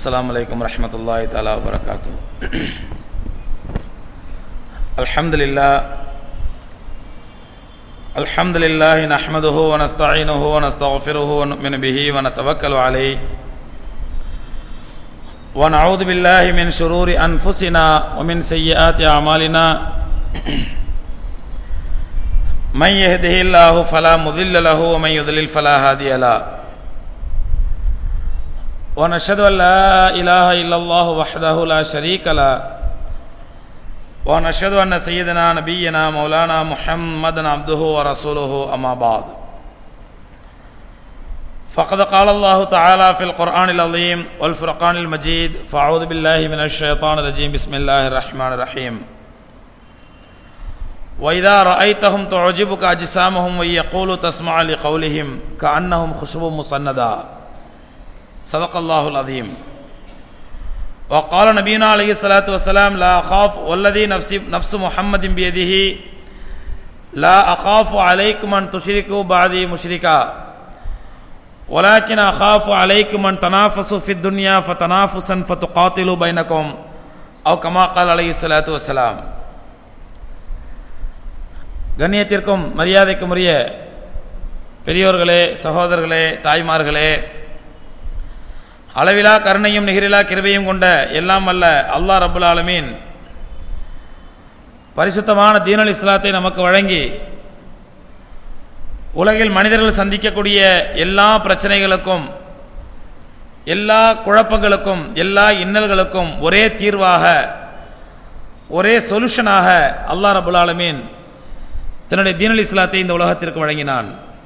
السلام عليكم ورحمة الله تعالى وبركاته الحمد لله الحمد لله نحمده ونستعينه ونستغفره ونؤمن به ونتوكل عليه ونعوذ بالله من شرور أنفسنا ومن سيئات أعمالنا من يهده الله فلا مضل له ومن يضلل فلا هادي له ونشهد أن لا إله إلا الله وحده لا شريك له ونشهد أن سيدنا نبينا مولانا محمدا عبده ورسوله أما بعد فقد قال الله تعالى في القرآن العظيم والفرقان المجيد فأعوذ بالله من الشيطان الرجيم بسم الله الرحمن الرحيم وإذا رأيتهم تعجبك أجسامهم ويقول تسمع لقولهم كأنهم خشب مسندا صدق الله العظيم وقال نبينا عليه الصلاة والسلام لا أخاف والذي نفس نفس محمد بيده لا أخاف عليكم أن تشركوا بعدي مشركا ولكن أخاف عليكم أن تنافسوا في الدنيا فتنافسا فتقاتلوا بينكم أو كما قال عليه الصلاة والسلام கண்ணியத்திற்கும் மரியாதைக்கும் உரிய பெரியோர்களே சகோதரர்களே தாய்மார்களே அளவிலா கருணையும் நிகரிலா கிருபையும் கொண்ட எல்லாம் அல்ல அல்லா ரபுல் ஆலமீன் பரிசுத்தமான தீனல் இஸ்லாத்தை நமக்கு வழங்கி உலகில் மனிதர்கள் சந்திக்கக்கூடிய எல்லா பிரச்சனைகளுக்கும் எல்லா குழப்பங்களுக்கும் எல்லா இன்னல்களுக்கும் ஒரே தீர்வாக ஒரே சொல்யூஷனாக அல்லா ரபுல் ஆலமீன் தன்னுடைய தீனல் இஸ்லாத்தை இந்த உலகத்திற்கு வழங்கினான்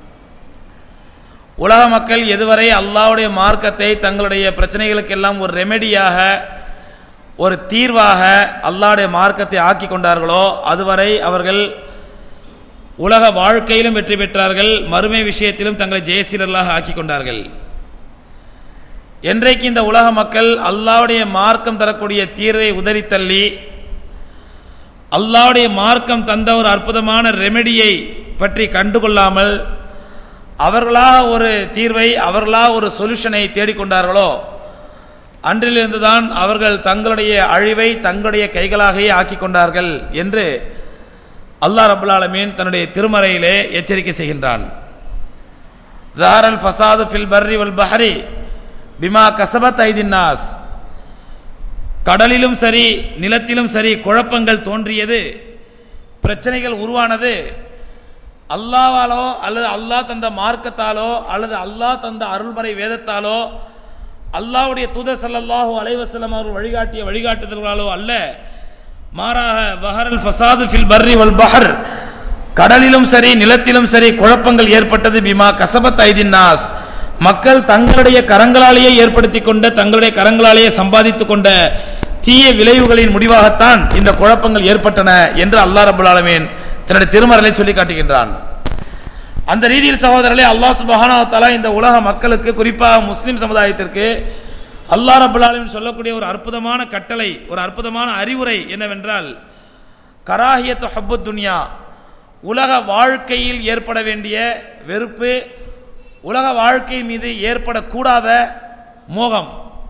உலக மக்கள் எதுவரை அல்லாவுடைய மார்க்கத்தை தங்களுடைய பிரச்சனைகளுக்கெல்லாம் ஒரு ரெமெடியாக ஒரு தீர்வாக அல்லாவுடைய மார்க்கத்தை ஆக்கி கொண்டார்களோ அதுவரை அவர்கள் உலக வாழ்க்கையிலும் வெற்றி பெற்றார்கள் மறுமை விஷயத்திலும் தங்களை ஜெயசீலர்களாக ஆக்கி கொண்டார்கள் என்றைக்கு இந்த உலக மக்கள் அல்லாவுடைய மார்க்கம் தரக்கூடிய தீர்வை உதறி தள்ளி அல்லாவுடைய மார்க்கம் தந்த ஒரு அற்புதமான ரெமெடியை பற்றி கண்டுகொள்ளாமல் அவர்களாக ஒரு தீர்வை அவர்களாக ஒரு சொல்யூஷனை தேடிக்கொண்டார்களோ அன்றிலிருந்துதான் அவர்கள் தங்களுடைய அழிவை தங்களுடைய கைகளாகவே ஆக்கி கொண்டார்கள் என்று அல்லாஹ் ரபுல் ஆலமீன் தன்னுடைய திருமறையிலே எச்சரிக்கை செய்கின்றான் தாரல் ஃபசாது ஃபில் பர்ரி வல் பஹரி பிமா கசபத் ஐதின்னாஸ் கடலிலும் சரி நிலத்திலும் சரி குழப்பங்கள் தோன்றியது பிரச்சனைகள் உருவானது அல்லாவாலோ அல்லது அல்லாஹ் தந்த மார்க்கத்தாலோ அல்லது அல்லாஹ் தந்த அருள்மறை வேதத்தாலோ அல்லாவுடைய தூதர் சல்லாஹூ அலைவசல்லம் அவர்கள் வழிகாட்டிய வழிகாட்டுதல்களாலோ அல்ல மாறாக பஹரல் ஃபசாது ஃபில் பர்ரி வல் பஹர் கடலிலும் சரி நிலத்திலும் சரி குழப்பங்கள் ஏற்பட்டது பிமா கசபத் ஐதின்னாஸ் மக்கள் தங்களுடைய கரங்களாலேயே ஏற்படுத்தி கொண்ட தங்களுடைய கரங்களாலேயே சம்பாதித்துக் கொண்ட தீய விளைவுகளின் முடிவாகத்தான் இந்த குழப்பங்கள் ஏற்பட்டன என்று அல்லாஹ் ரபுல் ஆலமீன் தன்னுடைய திருமறலை சொல்லி காட்டுகின்றான் அந்த ரீதியில் சகோதரர்களே அல்லாஹ் சுபஹானா தலா இந்த உலக மக்களுக்கு குறிப்பாக முஸ்லிம் சமுதாயத்திற்கு அல்லாஹ் ரபுல் ஆலமின் சொல்லக்கூடிய ஒரு அற்புதமான கட்டளை ஒரு அற்புதமான அறிவுரை என்னவென்றால் கராஹியத்து ஹப்பு துன்யா உலக வாழ்க்கையில் ஏற்பட வேண்டிய வெறுப்பு உலக வாழ்க்கை மீது ஏற்படக்கூடாத மோகம்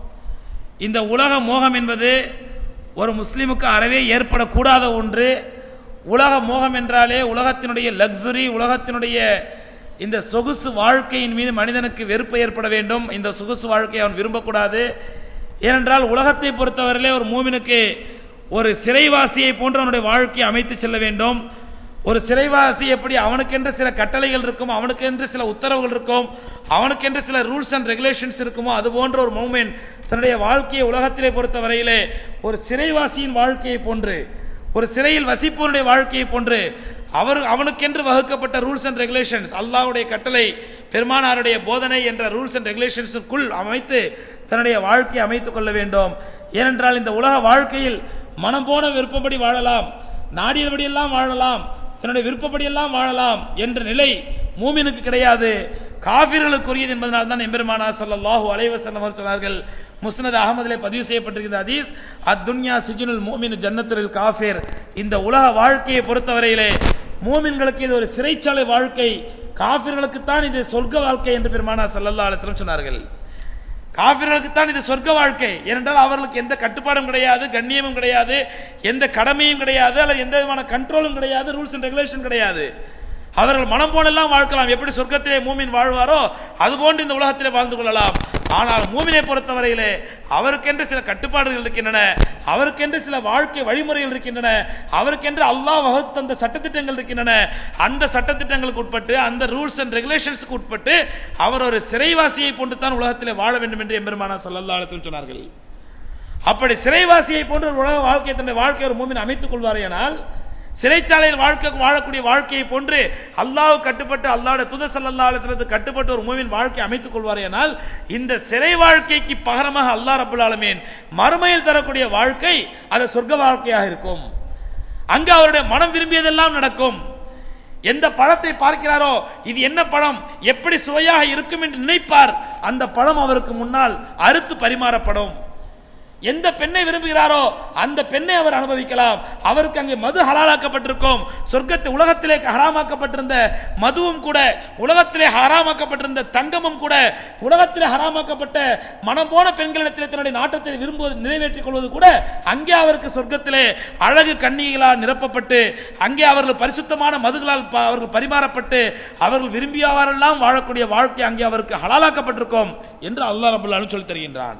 இந்த உலக மோகம் என்பது ஒரு முஸ்லீமுக்கு அறவே ஏற்படக்கூடாத ஒன்று உலக மோகம் என்றாலே உலகத்தினுடைய லக்ஸுரி உலகத்தினுடைய இந்த சொகுசு வாழ்க்கையின் மீது மனிதனுக்கு வெறுப்பு ஏற்பட வேண்டும் இந்த சொகுசு வாழ்க்கையை அவன் விரும்பக்கூடாது ஏனென்றால் உலகத்தை பொறுத்தவரையிலே ஒரு மூமினுக்கு ஒரு சிறைவாசியை போன்று அவனுடைய வாழ்க்கையை அமைத்து செல்ல வேண்டும் ஒரு சிறைவாசி எப்படி அவனுக்கென்று சில கட்டளைகள் இருக்கும் அவனுக்கென்று சில உத்தரவுகள் இருக்கும் அவனுக்கென்று சில ரூல்ஸ் அண்ட் ரெகுலேஷன்ஸ் இருக்குமோ அது போன்ற ஒரு மூமெண்ட் தன்னுடைய வாழ்க்கையை உலகத்திலே பொறுத்த வரையிலே ஒரு சிறைவாசியின் வாழ்க்கையை போன்று ஒரு சிறையில் வசிப்பவனுடைய வாழ்க்கையை போன்று அவர் அவனுக்கென்று வகுக்கப்பட்ட ரூல்ஸ் அண்ட் ரெகுலேஷன்ஸ் அல்லாவுடைய கட்டளை பெருமானாருடைய போதனை என்ற ரூல்ஸ் அண்ட் ரெகுலேஷன்ஸுக்குள் அமைத்து தன்னுடைய வாழ்க்கையை அமைத்துக் கொள்ள வேண்டும் ஏனென்றால் இந்த உலக வாழ்க்கையில் மனம் போன விருப்பப்படி வாழலாம் நாடியபடியெல்லாம் வாழலாம் தன்னுடைய விருப்பப்படியெல்லாம் வாழலாம் என்ற நிலை மூமினுக்கு கிடையாது காபிர்களுக்குரியது என்பதனால் தான் எம்பெருமானா சல்லாஹூ அலைவசல்லம் அவர் சொன்னார்கள் முஸ்னத் அகமதிலே பதிவு செய்யப்பட்டிருக்கிறது ஹதீஸ் அத்துன்யா சிஜுனுல் மூமின் ஜன்னத்துல் காஃபிர் இந்த உலக வாழ்க்கையை பொறுத்தவரையிலே மூமின்களுக்கு இது ஒரு சிறைச்சாலை வாழ்க்கை காபிர்களுக்குத்தான் இது சொர்க்க வாழ்க்கை என்று பெருமானா சல்லல்லா அலிஸ்லம் சொன்னார்கள் காபிர்களுக்கு தான் இது சொர்க்க வாழ்க்கை ஏனென்றால் அவர்களுக்கு எந்த கட்டுப்பாடும் கிடையாது கண்ணியமும் கிடையாது எந்த கடமையும் கிடையாது அல்லது எந்த விதமான கண்ட்ரோலும் கிடையாது ரூல்ஸ் அண்ட் ரெகுலேஷன் கிடையாது அவர்கள் மனம் போனெல்லாம் வாழ்க்கலாம் எப்படி சொர்க்கத்திலே மூமின் வாழ்வாரோ அதுபோன்று இந்த உலகத்திலே வாழ்ந்து கொள்ளலாம் ஆனால் மூமினை பொறுத்தவரையிலே அவருக்கென்று சில கட்டுப்பாடுகள் இருக்கின்றன அவருக்கென்று சில வாழ்க்கை வழிமுறைகள் இருக்கின்றன அவருக்கென்று அல்லாஹ் வகுத்து தந்த சட்டத்திட்டங்கள் இருக்கின்றன அந்த சட்டத்திட்டங்களுக்கு உட்பட்டு அந்த ரூல்ஸ் அண்ட் ரெகுலேஷன்ஸ்க்கு உட்பட்டு அவர் ஒரு சிறைவாசியை போன்று தான் உலகத்திலே வாழ வேண்டும் என்று எம்பெருமானா சல்லல்லா அலிஸ்லம் சொன்னார்கள் அப்படி சிறைவாசியை போன்று ஒரு உலக வாழ்க்கையை தன்னுடைய வாழ்க்கை ஒரு மூமின் அமைத்துக் கொள்வாரேயானால் சிறைச்சாலையில் வாழ்க்கை வாழக்கூடிய வாழ்க்கையை போன்று அல்லாஹ் கட்டுப்பட்டு அல்லாஹ்வுடைய தூதர் ஸல்லல்லாஹு அலைஹி வஸல்லத்துக்கு கட்டுப்பட்டு ஒரு மூமின் வாழ்க்கை அமைத்துக் கொள்வாரேயானால் இந்த சிறை வாழ்க்கைக்கு பகரமாக அல்லாஹ் ரப்பல் ஆலமீன் மறுமையில் தரக்கூடிய வாழ்க்கை அது சொர்க்க வாழ்க்கையாக இருக்கும் அங்கு அவருடைய மனம் விரும்பியதெல்லாம் நடக்கும் எந்த பழத்தை பார்க்கிறாரோ இது என்ன பழம் எப்படி சுவையாக இருக்கும் என்று நினைப்பார் அந்த பழம் அவருக்கு முன்னால் அறுத்து பரிமாறப்படும் எந்த பெண்ணை விரும்புகிறாரோ அந்த பெண்ணை அவர் அனுபவிக்கலாம் அவருக்கு அங்கே மது ஹலாலாக்கப்பட்டிருக்கும் சொர்க்கத்தை உலகத்திலே ஹராமாக்கப்பட்டிருந்த மதுவும் கூட உலகத்திலே ஹராமாக்கப்பட்டிருந்த தங்கமும் கூட உலகத்திலே ஹராமாக்கப்பட்ட மனம் போன பெண்களிடத்திலே தன்னுடைய நாட்டத்தை விரும்புவது நிறைவேற்றிக் கொள்வது கூட அங்கே அவருக்கு சொர்க்கத்திலே அழகு கண்ணிகளால் நிரப்பப்பட்டு அங்கே அவர்கள் பரிசுத்தமான மதுகளால் ப- அவர்கள் பரிமாறப்பட்டு அவர்கள் விரும்பியவாறெல்லாம் வாழக்கூடிய வாழ்க்கை அங்கே அவருக்கு ஹலாலாக்கப்பட்டிருக்கும் என்று அல்லாஹ் ரபுல்லாலும் சொல்லி தருகின்றான்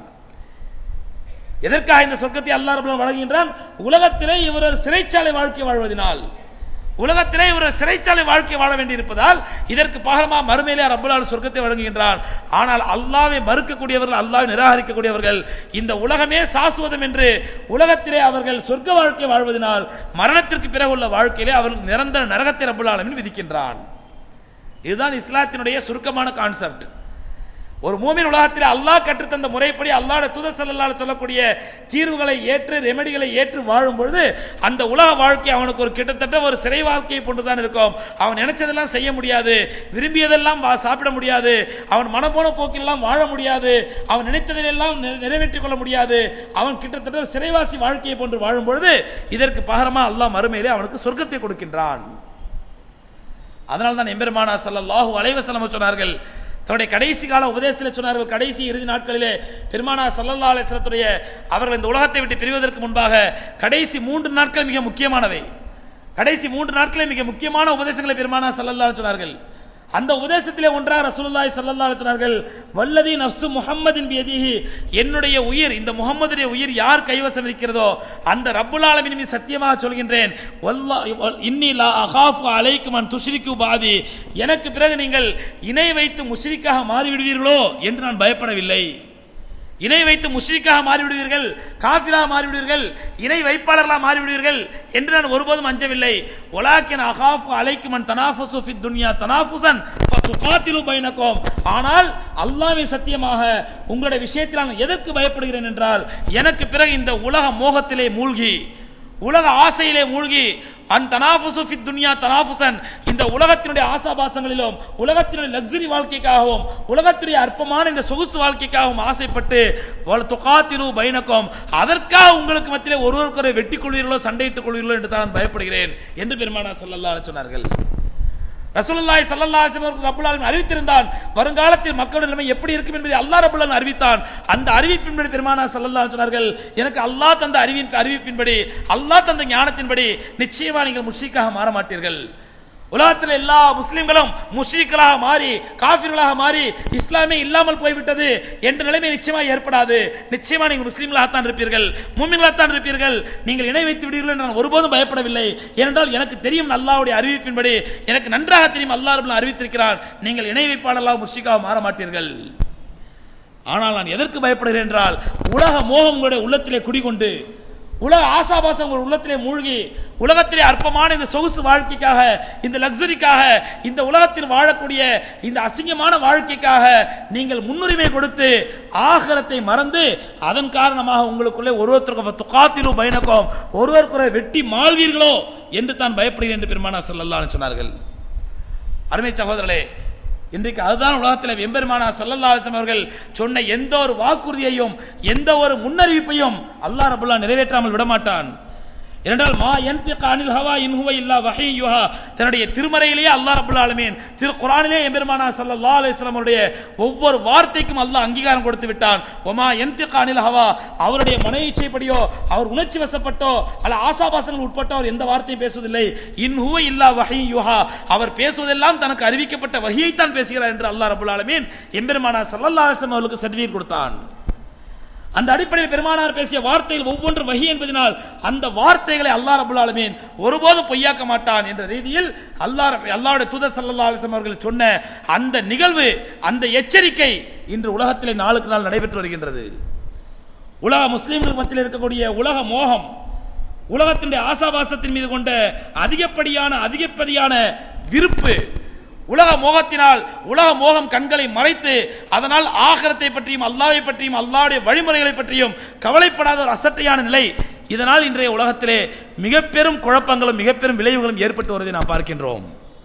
எதற்காக இந்த சொர்க்கத்தை அல்லாஹ் ரப்பல் வழங்குகின்றான் உலகத்திலே இவர் ஒரு சிறைச்சாலை வாழ்க்கை வாழ்வதனால் உலகத்திலே இவர் ஒரு சிறைச்சாலை வாழ்க்கை வாழ வேண்டியிருப்பதால் இதற்கு பகரமா மறுமையிலே ரப்பலால் சொர்க்கத்தை வழங்குகின்றான் ஆனால் அல்லாவை மறுக்கக்கூடியவர்கள் அல்லாவை நிராகரிக்கக்கூடியவர்கள் இந்த உலகமே சாஸ்வதம் என்று உலகத்திலே அவர்கள் சொர்க்க வாழ்க்கை வாழ்வதனால் மரணத்திற்கு பிறகு உள்ள வாழ்க்கையிலே அவர்கள் நிரந்தர நரகத்தை ரப்பல் ஆலமீன் விதிக்கின்றான் இதுதான் இஸ்லாத்தினுடைய சுருக்கமான கான்செப்ட் ஒரு மூமின் உலகத்தில் அல்லாஹ் கற்றுத்தந்த முறைப்படி அல்லாஹ்வுடைய தூதர் ஸல்லல்லாஹு அலைஹி சொல்லக்கூடிய தீர்வுகளை ஏற்று ரெமெடிகளை ஏற்று வாழும் பொழுது அந்த உலக வாழ்க்கை அவனுக்கு ஒரு கிட்டத்தட்ட ஒரு சிறை வாழ்க்கையை போன்றுதான் இருக்கும் அவன் நினைச்சதெல்லாம் செய்ய முடியாது விரும்பியதெல்லாம் வா- சாப்பிட முடியாது அவன் மனப்போன போக்கிலெல்லாம் வாழ முடியாது அவன் நினைத்ததிலெல்லாம் நிறை- நிறைவேற்றிக் கொள்ள முடியாது அவன் கிட்டத்தட்ட ஒரு சிறைவாசி வாழ்க்கையை போன்று வாழும் பொழுது இதற்கு பகரமா அல்லாஹ் மறுமையிலே அவனுக்கு சொர்க்கத்தை கொடுக்கின்றான் அதனால தான் எம்பெருமானார் ஸல்லல்லாஹு அலைஹி வஸல்லம் சொன்னார்கள் தன்னுடைய கடைசி கால உபதேசத்தில் சொன்னார்கள் கடைசி இறுதி நாட்களிலே பெருமானார் ஸல்லல்லாஹு அலைஹி வஸல்லத்துடைய அவர்கள் இந்த உலகத்தை விட்டு பிரிவதற்கு முன்பாக கடைசி மூன்று நாட்கள் மிக முக்கியமானவை கடைசி மூன்று நாட்களே மிக முக்கியமான உபதேசங்களை பெருமானார் ஸல்லல்லாஹு அலைஹி சொன்னார்கள் அந்த உபதேசத்திலே ஒன்றாக ரசூலுல்லாஹி ஸல்லல்லாஹு அலைஹி சொன்னார்கள் வல்லதி நஃப்சு முஹம்மதின் பியதிஹி என்னுடைய உயிர் இந்த முகம்மதுடைய உயிர் யார் கைவசம் இருக்கிறதோ அந்த ரப்புல் ஆலமீன் மீது சத்தியமாக சொல்கின்றேன் வல்லாஹி வல்- இன்னி லா அகாஃபு அலைக்கும் அன் துஷ்ரிக்கு பாதி எனக்கு பிறகு நீங்கள் இணை வைத்து முஷ்ரிக்காக மாறிவிடுவீர்களோ என்று நான் பயப்படவில்லை இணை வைத்து முஷ்ரிக்காக மாறிவிடுவீர்கள் காஃபிராக மாறிவிடுவீர்கள் இணை வைப்பாளர்களாக மாறிவிடுவீர்கள் என்று நான் ஒருபோதும் அஞ்சவில்லை ஒலாக்கின் அகாஃபு அலைக்கும் அன் தனாஃபுசு ஃபித் துன்யா தனாஃபுசன் துகாத்திலு பைனக்கும் ஆனால் அல்லாஹ்வின் சத்தியமாக உங்களுடைய விஷயத்தில் நான் எதற்கு பயப்படுகிறேன் என்றால் எனக்கு பிறகு இந்த உலக மோகத்திலே மூழ்கி உலக ஆசையிலே மூழ்கி அன் தனாஃபுசு ஃபித் துன்யா தனாஃபுசன் இந்த உலகத்தினுடைய ஆசாபாசங்களிலும் உலகத்தினுடைய லக்ஸரி வாழ்க்கைக்காகவும் உலகத்தினுடைய அற்பமான இந்த சொகுசு வாழ்க்கைக்காகவும் ஆசைப்பட்டு வல் துகாத்திலு பைனக்கும் அதற்காக உங்களுக்கு மத்தியிலே ஒருவருக்கொரு வெட்டி கொள்வீர்களோ சண்டையிட்டுக் கொள்வீர்களோ என்று தான் நான் பயப்படுகிறேன் என்று பெருமானா ஸல்லல்லாஹு அலைஹி சொன்னார்கள் ரசூலுல்லாஹி ஸல்லல்லாஹு அலைஹி வஸல்லம் ரப்பல் ஆலமீன் அறிவித்திருந்தான் வருங்காலத்தில் மக்களுடைய நிலைமை எப்படி இருக்கும் என்பதை அல்லாஹ் ரப்பல் ஆலமீன் அறிவித்தான் அந்த அறிவிப்பின்படி பெருமானா ஸல்லல்லாஹு அலைஹி சொன்னார்கள் எனக்கு அல்லாஹ் தந்த அறிவின் அறிவிப்பின்படி அல்லாஹ் தந்த ஞானத்தின்படி நிச்சயமா நீங்கள் முஷ்ரிக்காக மாற மாட்டீர்கள் உலகத்தில் எல்லா முஸ்லிம்களும் முஷ்ரிக்களாக மாறி காஃபிர்களாக மாறி இஸ்லாமே இல்லாமல் போய்விட்டது என்ற நிலைமை நிச்சயமா ஏற்படாது நிச்சயமா நீங்கள் முஸ்லிம்களாகத்தான் இருப்பீர்கள் மூமின்களாகத்தான் இருப்பீர்கள் நீங்கள் இணை வைத்து விடுவீர்கள் என்று நான் ஒருபோதும் பயப்படவில்லை ஏனென்றால் எனக்கு தெரியும் அல்லாஹ்வுடைய அறிவிப்பின்படி எனக்கு நன்றாக தெரியும் அல்லாஹ் ரப்பல் அறிவித்திருக்கிறார் நீங்கள் இணை வைப்பாளர்களாக முஷ்ரிக்காக மாற மாட்டீர்கள் ஆனால் நான் எதற்கு பயப்படுகிறேன் என்றால் உலக மோகம் உங்களுடைய உள்ளத்திலே குடிகொண்டு உலக ஆசாபாசம் உங்கள் உள்ளத்திலே மூழ்கி உலகத்திலே அற்பமான இந்த சொகுசு வாழ்க்கைக்காக இந்த லக்ஸரிக்காக இந்த உலகத்தில் வாழக்கூடிய இந்த அசிங்கமான வாழ்க்கைக்காக நீங்கள் முன்னுரிமை கொடுத்து ஆகரத்தை மறந்து அதன் காரணமாக உங்களுக்குள்ளே ஒருவருத்தருக்கு துக்காத்திலு பயணக்கம் ஒருவருக்குறை வெட்டி மாழ்வீர்களோ என்று தான் பயப்படுகிறேன் என்று பெருமானா ஸல்லல்லாஹு சொன்னார்கள் அருமை சகோதரர்களே இன்றைக்கு அதுதான் உலகத்தில் எம்பெருமானார் ஸல்லல்லாஹு அலைஹி வஸல்லம் அவர்கள் சொன்ன எந்த ஒரு வாக்குறுதியையும் எந்த ஒரு முன்னறிவிப்பையும் அல்லாஹ் ரபுல்லா நிறைவேற்றாமல் விடமாட்டான் ஏனென்றால் மா யன்திக அனில் ஹவா இன் ஹுவ இல்லா வஹீ யுஹா தன்னுடைய திருமறையிலேயே அல்லாஹ் ரப்பல் ஆலமீன் திரு குர்ஆனிலே எம்பெருமானா ஸல்லல்லாஹு அலைஹி வஸல்லம் அவருடைய ஒவ்வொரு வார்த்தைக்கும் அல்லாஹ் அங்கீகாரம் கொடுத்து விட்டான் ஒமா யன்திக அனில் ஹவா அவருடைய மன இச்சைப்படியோ அவர் உணர்ச்சி வசப்பட்டோ அல்ல ஆசாபாசங்கள் உட்பட்டோ அவர் எந்த வார்த்தையும் பேசுவதில்லை இன் ஹுவ இல்லா வஹீ யுஹா அவர் பேசுவதெல்லாம் தனக்கு அறிவிக்கப்பட்ட வஹீயைத்தான் பேசுகிறார் என்று அல்லாஹ் ரப்பல் ஆலமீன் எம்பெருமானா ஸல்லல்லாஹு அலைஹி வஸல்லம் அவர்களுக்கு சர்டிஃபிகேட் கொடுத்தான் அந்த அடிப்படையில் பெருமானார் பேசிய வார்த்தைகள் ஒவ்வொன்று வகி என்பதனால் அந்த வார்த்தைகளை அல்லாஹ் ரபுல் ஆலமீன் ஒருபோதும் பொய்யாக்க மாட்டான் என்ற ரீதியில் அல்லாஹ் அல்லாஹ்வுடைய தூதர் ஸல்லல்லாஹு அலைஹி வஸல்லம் அவர்கள் சொன்ன அந்த நிகழ்வு அந்த எச்சரிக்கை இன்று உலகத்திலே நாளுக்கு நாள் நடைபெற்று வருகின்றது உலக முஸ்லிம்களுக்கு மத்தியில் இருக்கக்கூடிய உலக மோகம் உலகத்தினுடைய ஆசாபாசத்தின் மீது கொண்ட அதிகப்படியான அதிகப்படியான விருப்பு உலக மோகத்தினால் உலக மோகம் கண்களை மறைத்து அதனால் ஆகரத்தை பற்றியும் அல்லாவை பற்றியும் அல்லாவுடைய வழிமுறைகளை பற்றியும் கவலைப்படாத ஒரு அசட்டையான நிலை இதனால் இன்றைய உலகத்திலே மிக பெரும் குழப்பங்களும் மிக பெரும் விளைவுகளும் ஏற்பட்டு வருவதை நாம் பார்க்கின்றோம்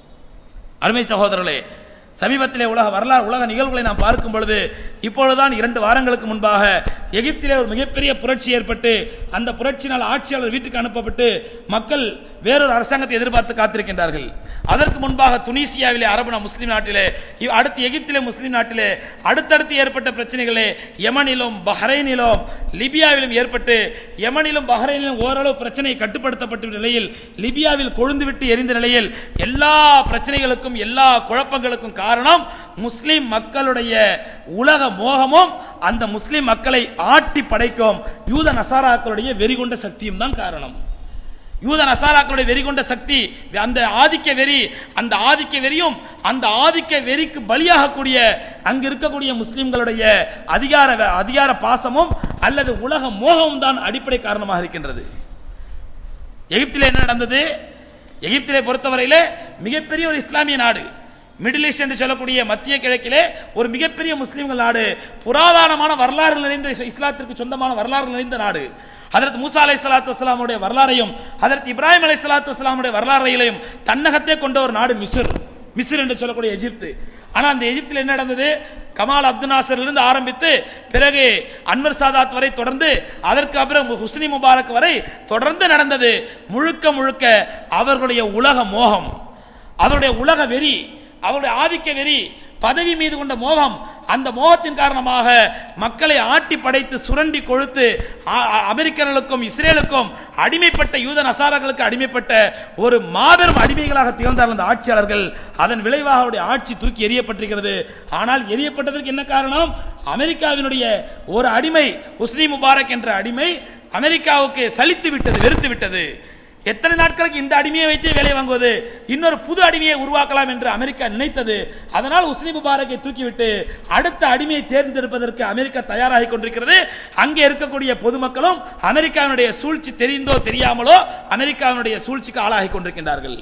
அருமை சகோதரர்களே சமீபத்திலே உலக வரலாறு உலக நிகழ்வுகளை நாம் பார்க்கும் பொழுது இப்பொழுதுதான் இரண்டு வாரங்களுக்கு முன்பாக எகிப்திலே ஒரு மிகப்பெரிய புரட்சி ஏற்பட்டு அந்த புரட்சியினால் ஆட்சியாளர் வீட்டுக்கு அனுப்பப்பட்டு மக்கள் வேறொரு அரசாங்கத்தை எதிர்பார்த்து காத்திருக்கின்றார்கள் அதற்கு முன்பாக துனிசியாவிலே அரபு முஸ்லிம் நாட்டிலே இவ் அடுத்து எகிப்திலே முஸ்லிம் நாட்டிலே அடுத்தடுத்து ஏற்பட்ட பிரச்சனைகளே யமனிலும் பஹ்ரைனிலும் லிபியாவிலும் ஏற்பட்டு யமனிலும் பஹ்ரைனிலும் ஓரளவு பிரச்சனை கட்டுப்படுத்தப்பட்ட நிலையில் லிபியாவில் கொழுந்துவிட்டு எரிந்த நிலையில் எல்லா பிரச்சனைகளுக்கும் எல்லா குழப்பங்களுக்கும் காரணம் முஸ்லிம் மக்களுடைய உலக மோகமும் அந்த முஸ்லிம் மக்களை ஆட்டி படைக்கும் யூத நசாராக்களுடைய வெறிகொண்ட சக்தியும் தான் காரணம் யூத நசாராக்களுடைய வெறி கொண்ட சக்தி அந்த ஆதிக்க வெறி அந்த ஆதிக்க வெறியும் அந்த ஆதிக்க வெறிக்கு பலியாகக்கூடிய அங்கு இருக்கக்கூடிய முஸ்லிம்களுடைய அதிகார அதிகார பாசமும் அல்லது உலக மோகமும் தான் அடிப்படை காரணமாக இருக்கின்றது எகிப்திலே என்ன நடந்தது எகிப்திலே பொறுத்தவரையிலே மிகப்பெரிய ஒரு இஸ்லாமிய நாடு மிடில் ஈஸ்ட் என்று சொல்லக்கூடிய மத்திய கிழக்கிலே ஒரு மிகப்பெரிய முஸ்லிம்கள் நாடு புராதனமான வரலாறு நிறைந்த இஸ்லாத்திற்கு சொந்தமான வரலாறு நிறைந்த நாடு அதற்கு மூசா அலை சலாத்து வஸ்லாமுடைய வரலாறையும் அதற்கு இப்ராஹிம் அலை சலாத்து வஸ்லாமுடைய வரலாறையும் தன்னகத்தே கொண்ட ஒரு நாடு மிஸ்ர் மிஸ்ர் என்று சொல்லக்கூடிய எகிப்து ஆனால் அந்த எகிப்தில் என்ன நடந்தது கமால் அப்து நாசரிலிருந்து ஆரம்பித்து பிறகு அன்வர் சாதாத் வரை தொடர்ந்து அதற்கு அப்புறம் ஹுஸ்னி முபாரக் வரை தொடர்ந்து நடந்தது முழுக்க முழுக்க அவர்களுடைய உலக மோகம் அவருடைய உலக வெறி அவருடைய ஆதிக்க வெறி பதவி மீது கொண்ட மோகம் அந்த மோகத்தின் காரணமாக மக்களை ஆட்டி படைத்து சுரண்டி கொழுத்து அமெரிக்கர்களுக்கும் இஸ்ரேலுக்கும் அடிமைப்பட்ட யூத நசாரர்களுக்கு அடிமைப்பட்ட ஒரு மாபெரும் அடிமைகளாக திகழ்ந்தார் அந்த ஆட்சியாளர்கள் அதன் விளைவாக அவருடைய ஆட்சி தூக்கி எறியப்பட்டிருக்கிறது ஆனால் எரியப்பட்டதற்கு என்ன காரணம் அமெரிக்காவினுடைய ஒரு அடிமை ஹுஸ்னி முபாரக் என்ற அடிமை அமெரிக்காவுக்கு சலித்து விட்டது வெறுத்து விட்டது எத்தனை நாட்களுக்கு இந்த அடிமையை வைத்தே வேலை வாங்குவது இன்னொரு புது அடிமையை உருவாக்கலாம் என்று அமெரிக்கா நினைத்தது அதனால் உஸ்னி முபாரக்கை தூக்கிவிட்டு அடுத்த அடிமையை தேர்ந்தெடுப்பதற்கு அமெரிக்கா தயாராகி கொண்டிருக்கிறது அங்கே இருக்கக்கூடிய பொதுமக்களும் அமெரிக்காவினுடைய சூழ்ச்சி தெரிந்தோ தெரியாமலோ அமெரிக்காவினுடைய சூழ்ச்சிக்கு ஆளாகி கொண்டிருக்கின்றார்கள்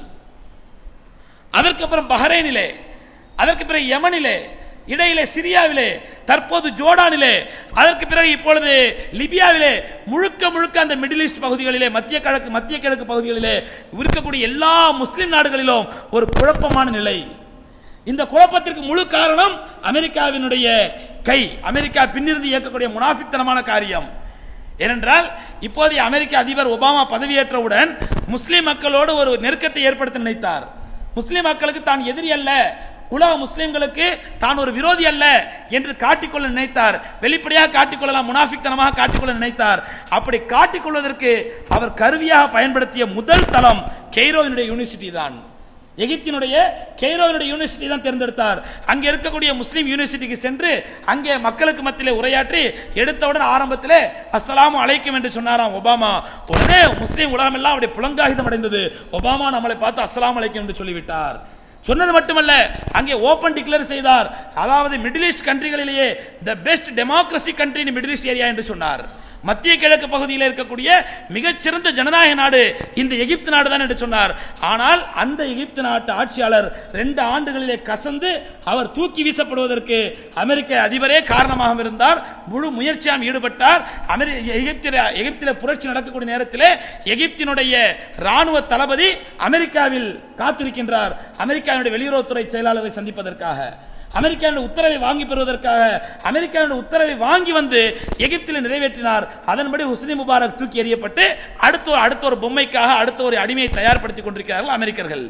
அதற்கு அப்புறம் பஹ்ரைனிலே அதற்கு பிறகு யமனிலே இடையிலே சிரியாவிலே தற்போது ஜோர்டானிலே அதற்கு பிறகு இப்பொழுது லிபியாவிலே முழுக்க முழுக்க அந்த மிடில் ஈஸ்ட் பகுதிகளிலே மத்திய கிழக்கு மத்திய கிழக்கு பகுதிகளிலே இருக்கக்கூடிய எல்லா முஸ்லிம் நாடுகளிலும் ஒரு குழப்பமான நிலை இந்த குழப்பத்திற்கு முழு காரணம் அமெரிக்காவினுடைய கை அமெரிக்கா பின்னிருந்து இயக்கக்கூடிய முனாஃபித்தனமான காரியம் ஏனென்றால் இப்போதைய அமெரிக்க அதிபர் ஒபாமா பதவியேற்றவுடன் முஸ்லிம் மக்களோடு ஒரு நெருக்கத்தை ஏற்படுத்த நினைத்தார் முஸ்லிம் மக்களுக்கு தான் எதிரி அல்ல உலக முஸ்லிம்களுக்கு தான் ஒரு விரோதி அல்ல என்று காட்டிக்கொள்ள நினைத்தார் வெளிப்படையாக காட்டிக்கொள்ளலாம் முனாஃபிக்தனமாக காட்டிக்கொள்ள நினைத்தார் அப்படி காட்டிக்கொள்வதற்கு அவர் கருவியாக பயன்படுத்திய முதல் தளம் கெய்ரோவினுடைய யூனிவர்சிட்டி தான் எகிப்தினுடைய கெய்ரோவினுடைய யூனிவர்சிட்டி தான் தேர்ந்தெடுத்தார் அங்கே இருக்கக்கூடிய முஸ்லீம் யூனிவர்சிட்டிக்கு சென்று அங்கே மக்களுக்கு மத்தியிலே உரையாற்றி எடுத்தவுடன் ஆரம்பத்திலே அஸ்ஸலாமு அலைக்கும் என்று சொன்னாராம் ஒபாமா உடனே முஸ்லீம் உலகம் எல்லாம் அவருடைய புலங்காகிதம் அடைந்தது ஒபாமா நம்மளை பார்த்து அஸ்ஸலாமு அலைக்கும் என்று சொல்லிவிட்டார் சொன்னது மட்டுமல்ல அங்கே ஓபன் டிக்ளேர் செய்தார் அதாவது மிடில் ஈஸ்ட் கண்ட்ரிகளிலேயே the best democracy country in middle east area என்று சொன்னார் மத்திய கிழக்கு பகுதியில் இருக்கக்கூடிய மிகச்சிறந்த ஜனநாயக நாடு இந்த எகிப்து நாடு தான் என்று சொன்னார் ஆனால் அந்த எகிப்து நாட்டு ஆட்சியாளர் ரெண்டு ஆண்டுகளிலே கசந்து அவர் தூக்கி வீசப்படுவதற்கு அமெரிக்க அதிபரே காரணமாக இருந்தார் முழு முயற்சியாம் ஈடுபட்டார் அமெரி எகிப்தில எகிப்தில புரட்சி நடக்கக்கூடிய நேரத்திலே எகிப்தினுடைய ராணுவ தளபதி அமெரிக்காவில் காத்திருக்கின்றார் அமெரிக்காவினுடைய வெளியுறவுத்துறை செயலாளரை சந்திப்பதற்காக அமெரிக்காவின் உத்தரவை வாங்கி பெறுவதற்காக அமெரிக்காவின் உத்தரவை வாங்கி வந்து எகிப்தில் நிறைவேற்றினார் அதன்படி ஹுஸ்னி முபாரக் தூக்கி எறியப்பட்டு அடுத்த ஒரு அடுத்த ஒரு பொம்மைக்காக அடுத்த ஒரு அடிமையை தயார்படுத்திக் கொண்டிருக்கிறார்கள் அமெரிக்கர்கள்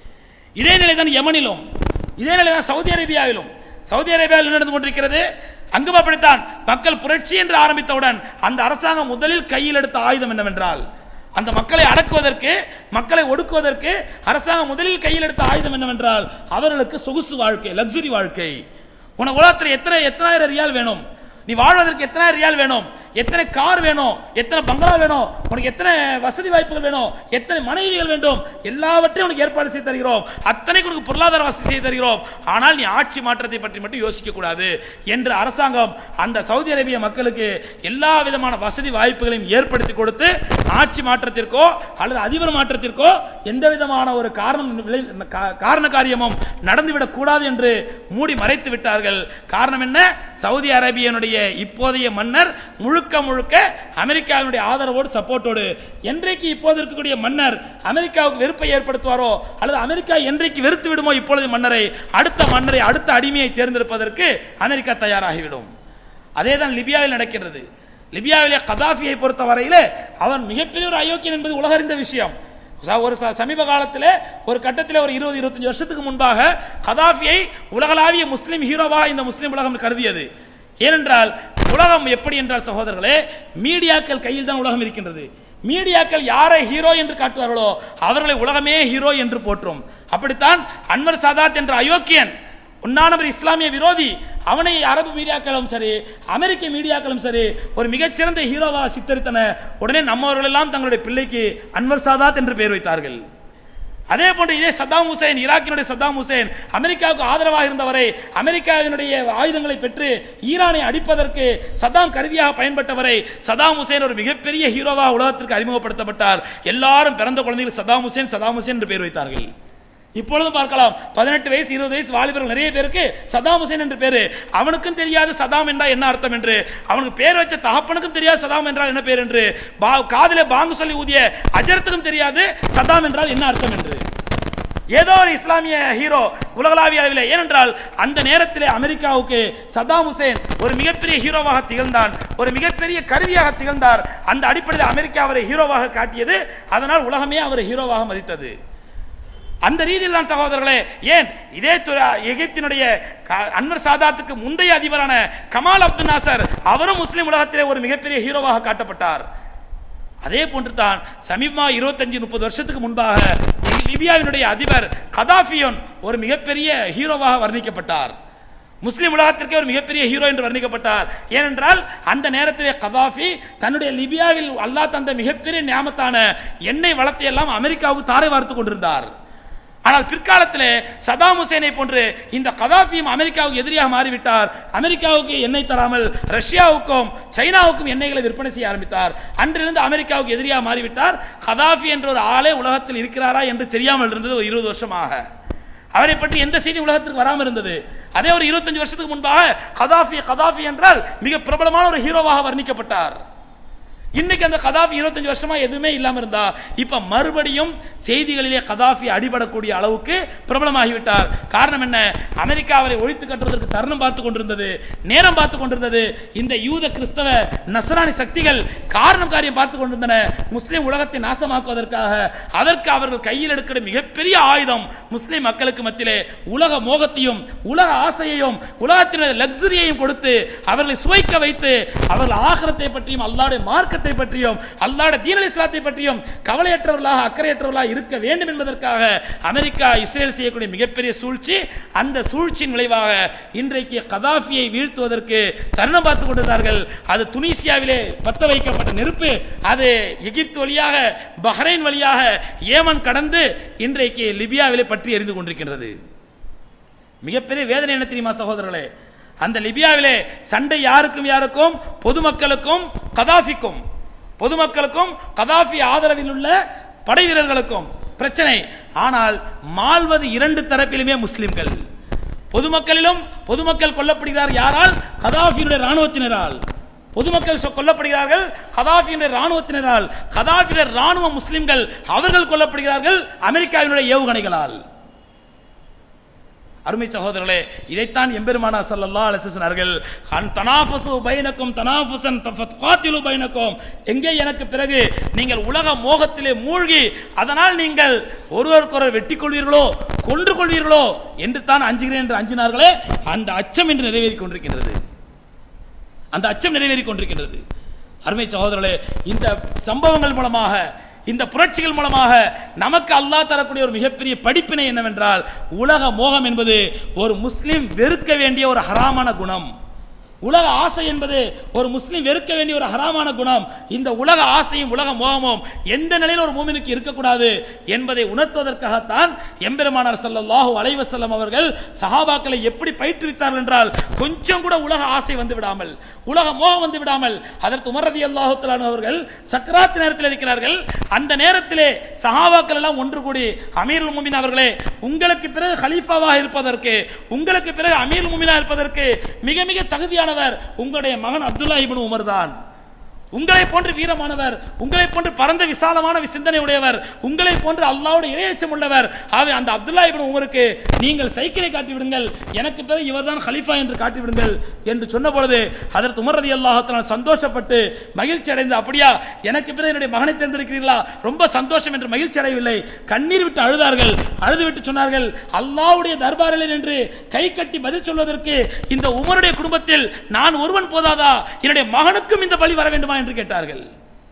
இதே நிலைதான் யமனிலும் இதே நிலைதான் சவுதி அரேபியாவிலும் சவுதி அரேபியாவில் என்ன நடந்து கொண்டிருக்கிறது அங்கும் அப்படித்தான் மக்கள் புரட்சி என்று ஆரம்பித்தவுடன் அந்த அரசாங்கம் முதலில் கையில் எடுத்த ஆயுதம் என்னவென்றால் அந்த மக்களை அடக்குவதற்கு மக்களை ஒடுக்குவதற்கு அரசாங்கம் முதலில் கையில் எடுத்த ஆயுதம் என்னவென்றால் அவர்களுக்கு சொகுசு வாழ்க்கை லக்ஸுரி வாழ்க்கை உனக்கு உலகத்தில் எத்தனை எத்தனாயிரம் ரியால் வேணும் நீ வாழ்வதற்கு எத்தனாயிரம் ரியால் வேணும் எத்தனை கார் வேணும் எத்தனை பங்களா வேணும் உனக்கு எத்தனை வசதி வாய்ப்புகள் வேணும் எத்தனை மனைவிகள் வேண்டும் எல்லாவற்றையும் உனக்கு ஏற்பாடு செய்து தருகிறோம் அத்தனை உனக்கு பொருளாதார வசதி செய்து தருகிறோம் ஆனால் நீ ஆட்சி மாற்றத்தை பற்றி மட்டும் யோசிக்க கூடாது என்று அரசாங்கம் அந்த சவுதி அரேபிய மக்களுக்கு எல்லா விதமான வசதி வாய்ப்புகளையும் ஏற்படுத்தி கொடுத்து ஆட்சி மாற்றத்திற்கோ அல்லது அதிபர் மாற்றத்திற்கோ எந்த விதமான ஒரு காரணம் விளை- கா- காரண காரியமும் நடந்துவிடக் கூடாது என்று மூடி மறைத்து விட்டார்கள் காரணம் என்ன சவுதி அரேபியனுடைய இப்போதைய மன்னர் முழுக்க முழுக்க அமெரிக்காவினுடைய ஆதரவோடு சப்போர்ட்டோடு என்றைக்கு இப்போது இருக்கக்கூடிய மன்னர் அமெரிக்காவுக்கு வெறுப்பை ஏற்படுத்துவாரோ அல்லது அமெரிக்கா என்றைக்கு வெறுத்து விடுமோ இப்பொழுது மன்னரை அடுத்த மன்னரை அடுத்த அடிமையை தேர்ந்தெடுப்பதற்கு அமெரிக்கா தயாராகிவிடும் அதேதான் லிபியாவில் நடக்கிறது லிபியாவிலே கதாஃபியை பொறுத்த வரையிலே அவன் மிகப்பெரிய ஒரு அயோக்கியன் என்பது உலகறிந்த விஷயம் ச- ஒரு ச- சமீப காலத்தில் ஒரு கட்டத்தில் ஒரு இருபது இருபத்தஞ்சு வருஷத்துக்கு முன்பாக கதாஃபியை உலகளாவிய முஸ்லிம் ஹீரோவா இந்த முஸ்லிம் உலகம் கருதியது ஏனென்றால் உலகம் எப்படி என்றால் சகோதரர்களே மீடியாக்கள் கையில் தான் உலகம் இருக்கின்றது மீடியாக்கள் யாரை ஹீரோ என்று காட்டுவார்களோ அவர்களை உலகமே ஹீரோ என்று போற்றும் அப்படித்தான் அன்வர் சாதாத் என்ற அயோக்கியன் உண்ணானவர் இஸ்லாமிய விரோதி அவனை அரபு மீடியாக்களும் சரி அமெரிக்க மீடியாக்களும் சரி ஒரு மிகச்சிறந்த ஹீரோவா சித்தரித்தன உடனே நம்மவர்கள் எல்லாம் தங்களுடைய பிள்ளைக்கு அன்வர் சாதாத் என்று பெயர் வைத்தார்கள் அதே போன்று இதே சத்தாம் ஹுசேன் ஈராக்கினுடைய சத்தாம் ஹுசேன் அமெரிக்காவுக்கு ஆதரவாக இருந்தவரை அமெரிக்காவினுடைய ஆயுதங்களை பெற்று ஈரானை அடிப்பதற்கு சதாம் கருவியாக பயன்பட்டவரை சதாம் ஹுசேன் ஒரு மிகப்பெரிய ஹீரோவாக உலகத்திற்கு அறிமுகப்படுத்தப்பட்டார் எல்லாரும் பிறந்த குழந்தைகள் சதாம் ஹுசேன் சதாம் ஹுசேன் என்று பெயர் வைத்தார்கள் இப்பொழுதும் பார்க்கலாம் பதினெட்டு வயசு இருபது வயசு வாலிபர்கள் நிறைய பேருக்கு சதாம் ஹுசேன் என்று பேரு அவனுக்கும் தெரியாது சதாம் என்றால் என்ன அர்த்தம் என்று அவனுக்கு பேர் வச்ச தகப்பனுக்கும் தெரியாது சதாம் என்றால் என்ன பேர் என்று பா- காதிலே பாங்கு சொல்லி ஊதிய அஜரத்துக்கும் தெரியாது சதாம் என்றால் என்ன அர்த்தம் என்று ஏதோ ஒரு இஸ்லாமிய ஹீரோ உலகளாவிய அளவில் ஏனென்றால் அந்த நேரத்திலே அமெரிக்காவுக்கு சதாம் ஹுசேன் ஒரு மிகப்பெரிய ஹீரோவாக திகழ்ந்தான் ஒரு மிகப்பெரிய கருவியாக திகழ்ந்தார் அந்த அடிப்படையில் அமெரிக்கா அவரை ஹீரோவாக காட்டியது அதனால் உலகமே அவரை ஹீரோவாக மதித்தது அந்த ரீதியில் தான் சகோதரர்களே ஏன் இதே துறை எகிப்தினுடைய க- அன்வர் சாதாத்துக்கு முந்தைய அதிபரான கமால் அப்துல் நாசர் அவரும் முஸ்லிம் உலகத்திலே ஒரு மிகப்பெரிய ஹீரோவாக காட்டப்பட்டார் அதே போன்று தான் சமீபமா இருபத்தஞ்சு முப்பது வருஷத்துக்கு முன்பாக லிபியாவினுடைய அதிபர் கதாஃபியோன் ஒரு மிகப்பெரிய ஹீரோவாக வர்ணிக்கப்பட்டார் முஸ்லிம் உலகத்திற்கே ஒரு மிகப்பெரிய ஹீரோ என்று வர்ணிக்கப்பட்டார் ஏனென்றால் அந்த நேரத்திலே கதாஃபி தன்னுடைய லிபியாவில் அல்லாஹ் தந்த மிகப்பெரிய ஞாபகத்தான எண்ணெய் வளத்தை எல்லாம் அமெரிக்காவுக்கு தாரை வார்த்து கொண்டிருந்தார் ஆனால் பிற்காலத்திலே சதாம் ஹுசேனை போன்று இந்த கதாஃபியும் அமெரிக்காவுக்கு எதிரியாக மாறிவிட்டார் அமெரிக்காவுக்கு எண்ணெய் தராமல் ரஷ்யாவுக்கும் சைனாவுக்கும் எண்ணெய்களை விற்பனை செய்ய ஆரம்பித்தார் அன்றிலிருந்து அமெரிக்காவுக்கு எதிரியாக மாறிவிட்டார் கதாஃபி என்ற ஒரு ஆளே உலகத்தில் இருக்கிறாரா என்று தெரியாமல் இருந்தது ஒரு இருபது வருஷமாக அவரை பற்றி எந்த செய்தி உலகத்திற்கு வராமல் இருந்தது அதே ஒரு இருபத்தஞ்சு வருஷத்துக்கு முன்பாக கதாஃபி கதாஃபி என்றால் மிக பிரபலமான ஒரு ஹீரோவாக வர்ணிக்கப்பட்டார் இன்னைக்கு அந்த கதாஃபி இருபத்தஞ்சு வருஷமா எதுவுமே இல்லாம இருந்தா இப்ப மறுபடியும் செய்திகளிலே கதாஃபி அடிபடக்கூடிய அளவுக்கு பிரபலமாகிவிட்டார் காரணம் என்ன அமெரிக்காவை ஒழித்து கட்டுவதற்கு தருணம் பார்த்து கொண்டிருந்தது நேரம் பார்த்து கொண்டிருந்தது இந்த யூத கிறிஸ்தவ நசராணி சக்திகள் காரணம் காரியம் பார்த்து கொண்டிருந்தன முஸ்லிம் உலகத்தை நாசமாக்குவதற்காக அதற்கு அவர்கள் கையில் எடுக்கிற மிகப்பெரிய ஆயுதம் முஸ்லிம் மக்களுக்கு மத்தியிலே உலக மோகத்தையும் உலக ஆசையையும் உலகத்தினுடைய லக்ஸரியையும் கொடுத்து அவர்களை சுவைக்க வைத்து அவர்கள் ஆகரத்தை பற்றியும் அல்லாடைய மார்க்கத்தை பற்றியும் அல்லாட தீனல் இஸ்லாத்தை பற்றியும் கவலையற்றவர்களாக அக்கறையற்றவர்களாக இருக்க வேண்டும் என்பதற்காக அமெரிக்கா இஸ்ரேல் செய்யக்கூடிய மிகப்பெரிய சூழ்ச்சி அந்த சூழ்ச்சியின் விளைவாக இன்றைக்கு கதாஃபியை வீழ்த்துவதற்கு தருணம் பார்த்து கொண்டிருந்தார்கள் அது துனிசியாவிலே பத்த வைக்கப்பட்ட நெருப்பு அது எகிப்து வழியாக பஹ்ரைன் வழியாக ஏமன் கடந்து இன்றைக்கு லிபியாவிலே பற்றி எரிந்து கொண்டிருக்கின்றது மிகப்பெரிய வேதனை என்ன தெரியுமா சகோதரர்களே அந்த லிபியாவிலே சண்டை யாருக்கும் யாருக்கும் பொதுமக்களுக்கும் கதாஃபிக்கும் பொதுமக்களுக்கும் கதாஃபி ஆதரவில் உள்ள படை வீரர்களுக்கும் பிரச்சனை ஆனால் மாள்வது இரண்டு தரப்பிலுமே முஸ்லிம்கள் பொதுமக்களிலும் பொதுமக்கள் கொல்லப்படுகிறார் யாரால் கதாஃபியினுடைய ராணுவத்தினரால் பொதுமக்கள் சொ- கொல்லப்படுகிறார்கள் கதாஃபியினுடைய ராணுவத்தினரால் கதாஃபியுடைய ராணுவ முஸ்லிம்கள் அவர்கள் கொல்லப்படுகிறார்கள் அமெரிக்காவினுடைய ஏவுகணைகளால் அருமை சகோதரர்களே இதைத்தான் எம்பெருமானா ஸல்லல்லாஹு அலைஹி வஸல்லம் சொன்னார்கள் அன் தனாஃபசு பைனக்கும் தனாஃபுசன் தஃபாத்திலு பைனக்கும் எங்கே எனக்கு பிறகு நீங்கள் உலக மோகத்திலே மூழ்கி அதனால் நீங்கள் ஒருவருக்கொருவர் வெட்டி கொள்வீர்களோ கொன்று கொள்வீர்களோ என்று தான் அஞ்சுகிறேன் என்று அஞ்சினார்களே அந்த அச்சம் என்று நிறைவேறிக் கொண்டிருக்கின்றது அந்த அச்சம் நிறைவேறிக் கொண்டிருக்கின்றது அருமை சகோதரர்களே இந்த சம்பவங்கள் மூலமாக இந்த புரட்சிகள் மூலமாக நமக்கு அல்லாஹ் தரக்கூடிய ஒரு மிகப்பெரிய படிப்பினை என்னவென்றால் உலக மோகம் என்பது ஒரு முஸ்லிம் வெறுக்க வேண்டிய ஒரு ஹராமான குணம் உலக ஆசை என்பது ஒரு முஸ்லிம் வெறுக்க வேண்டிய ஒரு ஹராமான குணம் இந்த உலக ஆசையும் உலக மோகமும் எந்த நிலையில் ஒரு மூமினுக்கு இருக்கக்கூடாது என்பதை உணர்த்துவதற்காகத்தான் எம்பெருமானார் ஸல்லல்லாஹு அலைஹி வஸல்லம் அவர்கள் சஹாபாக்களை எப்படி பயிற்றுவித்தார்கள் என்றால் கொஞ்சம் கூட உலக ஆசை வந்து விடாமல் உலக மோகம் வந்து விடாமல் அதற்கு உமர் ரலியல்லாஹு தஆலா அவர்கள் சக்கராத் நேரத்தில் இருக்கிறார்கள் அந்த நேரத்திலே சஹாபாக்கள் எல்லாம் ஒன்று கூடி அமீருல் முமின் அவர்களே உங்களுக்கு பிறகு ஹலீஃபாவாக இருப்பதற்கு உங்களுக்கு பிறகு அமீருல் முமினா இருப்பதற்கு மிக மிக தகுதியானவர் உங்களுடைய மகன் அப்துல்லா இப்னு உமர் தான் உங்களை போன்று வீரமானவர் உங்களை போன்று பரந்த விசாலமான வி- சிந்தனை உடையவர் உங்களை போன்று அல்லாஹ்வுடைய இரையச்சம் உள்ளவர் ஆகவே அந்த அப்துல்லா இப்னு உமருக்கு நீங்கள் சைக்கிளை காட்டி விடுங்கள் எனக்கு பிறகு இவர்தான் ஹலீஃபா என்று காட்டி விடுங்கள் என்று சொன்ன பொழுது அதற்கு உமர் ரதி சந்தோஷப்பட்டு மகிழ்ச்சி அடைந்து அப்படியா எனக்கு பிறகு என்னுடைய மகனை தேர்ந்தெடுக்கிறீர்களா ரொம்ப சந்தோஷம் என்று மகிழ்ச்சி அடையவில்லை கண்ணீர் விட்டு அழுதார்கள் அழுது விட்டு சொன்னார்கள் அல்லாஹ்வுடைய தர்பாரில் நின்று கை கட்டி பதில் சொல்வதற்கு இந்த உமருடைய குடும்பத்தில் நான் ஒருவன் போதாதா என்னுடைய மகனுக்கும் இந்த பழி வர வேண்டுமா என்று கேட்டார்கள்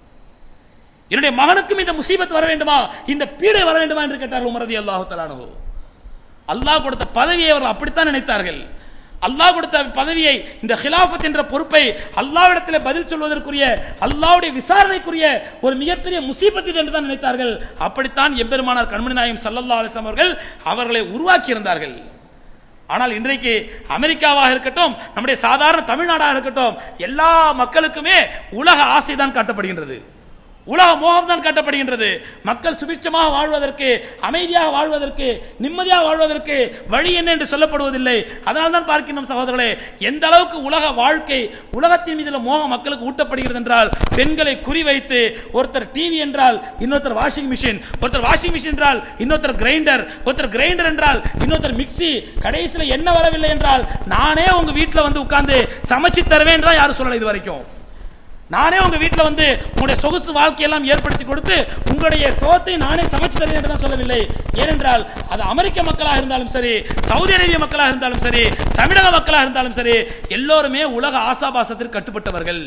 என்னுடைய மகனுக்கும் இந்த முசீபத் வர வேண்டுமா இந்த பீடை வர வேண்டுமா என்று கேட்டார்கள் உமரதி அல்லாஹு தலானு அல்லாஹ் கொடுத்த பதவியை அவர்கள் அப்படித்தான் நினைத்தார்கள் அல்லாஹ் கொடுத்த பதவியை இந்த ஹிலாஃபத் என்ற பொறுப்பை அல்லாஹ்விடத்தில் பதில் சொல்வதற்குரிய அல்லாஹ்வுடைய விசாரணைக்குரிய ஒரு மிகப்பெரிய முசீபத் இது என்று தான் நினைத்தார்கள் அப்படித்தான் எம்பெருமானார் கண்மணி நாயம் சல்லல்லா அலிஸ்லாம் அவர்கள் அவர்களை உருவாக்கி இருந்தார்கள் ஆனால் இன்றைக்கு அமெரிக்காவாக இருக்கட்டும் நம்முடைய சாதாரண தமிழ்நாடாக இருக்கட்டும் எல்லா மக்களுக்குமே உலக ஆசை தான் காட்டப்படுகின்றது உலக மோகம் தான் காட்டப்படுகின்றது மக்கள் சுபிட்சமாக வாழ்வதற்கு அமைதியாக வாழ்வதற்கு நிம்மதியாக வாழ்வதற்கு வழி என்ன என்று சொல்லப்படுவதில்லை அதனால் தான் பார்க்கின்றோம் சகோதரர்களே எந்த அளவுக்கு உலக வாழ்க்கை உலகத்தின் மீது மோகம் மக்களுக்கு ஊட்டப்படுகிறது என்றால் பெண்களை குறிவைத்து ஒருத்தர் டிவி என்றால் இன்னொருத்தர் வாஷிங் மிஷின் ஒருத்தர் வாஷிங் மிஷின் என்றால் இன்னொருத்தர் கிரைண்டர் ஒருத்தர் கிரைண்டர் என்றால் இன்னொருத்தர் மிக்ஸி கடைசியில் என்ன வரவில்லை என்றால் நானே உங்க வீட்டில் வந்து உட்கார்ந்து சமைச்சு தருவேன் தான் யாரும் சொல்லலை இது வரைக்கும் நானே உங்க வீட்டில் வந்து உங்களுடைய சொகுசு வாழ்க்கையெல்லாம் ஏற்படுத்தி கொடுத்து உங்களுடைய சோத்தை நானே சமைச்சு தருவேன் என்று தான் சொல்லவில்லை ஏனென்றால் அது அமெரிக்க மக்களாக இருந்தாலும் சரி சவுதி அரேபிய மக்களாக இருந்தாலும் சரி தமிழக மக்களாக இருந்தாலும் சரி எல்லோருமே உலக ஆசாபாசத்திற்கு கட்டுப்பட்டவர்கள்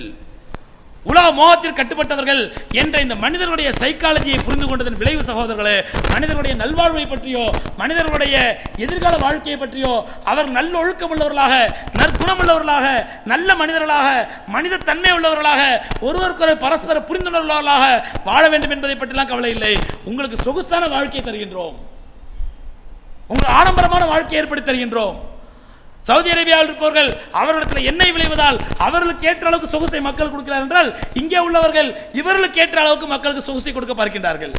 உலக மோகத்திற்கு கட்டுப்பட்டவர்கள் என்ற இந்த மனிதர்களுடைய சைக்காலஜியை புரிந்து கொண்டதன் விளைவு சகோதரர்களே மனிதர்களுடைய நல்வாழ்வை பற்றியோ மனிதர்களுடைய எதிர்கால வாழ்க்கையை பற்றியோ அவர் நல்ல ஒழுக்கம் உள்ளவர்களாக நற்குணம் உள்ளவர்களாக நல்ல மனிதர்களாக மனித தன்மை உள்ளவர்களாக ஒருவருக்கொரு பரஸ்பர புரிந்துணர்வுள்ளவர்களாக வாழ வேண்டும் என்பதை பற்றிலாம் கவலை இல்லை உங்களுக்கு சொகுசான வாழ்க்கையை தருகின்றோம் உங்களுக்கு ஆடம்பரமான வாழ்க்கையை ஏற்படுத்தி தருகின்றோம் சவுதி அரேபியாவில் இருப்பவர்கள் அவர்களிடத்தில் எண்ணெய் விளைவதால் அவர்களுக்கு ஏற்ற அளவுக்கு சொகுசை மக்கள் கொடுக்கிறார் என்றால் இங்கே உள்ளவர்கள் இவர்களுக்கு ஏற்ற அளவுக்கு மக்களுக்கு சொகுசை கொடுக்க பார்க்கின்றார்கள்